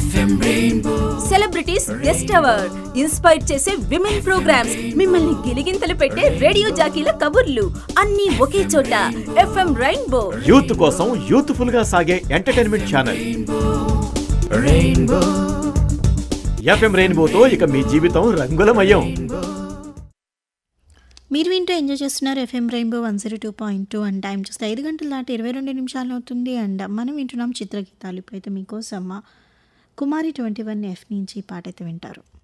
celebrities guest award inspire చేసే women programmes మిమ్మల్ని గిలిగింతలు పెట్టే రేడియో జాకీల కబుర్లు అన్ని ఒకే చోట ఎఫ్ఎం రెయిన్బో యూత్ కోసం యూత్ఫుల్ గా సాగే ఎంటర్టైన్మెంట్ ఛానల్ ఎఫ్ఎం రెయిన్బోతో ఇక మీ జీవితం రంగులమయం మీరు వింటూ ఎంజాయ్ చేస్తున్నారు FM rainbow one zero two point two and time చూస్తే ఐదు గంటల దాటి ఇరవై రెండు నిమిషాలు అవుతుంది అండ్ మనం వింటున్నాం చిత్రగీతాలు ఇప్పుడైతే మీకోసం కుమారి ట్వంటీ వన్ ఎఫ్ నుంచి ఈ పాట అయితే వింటారు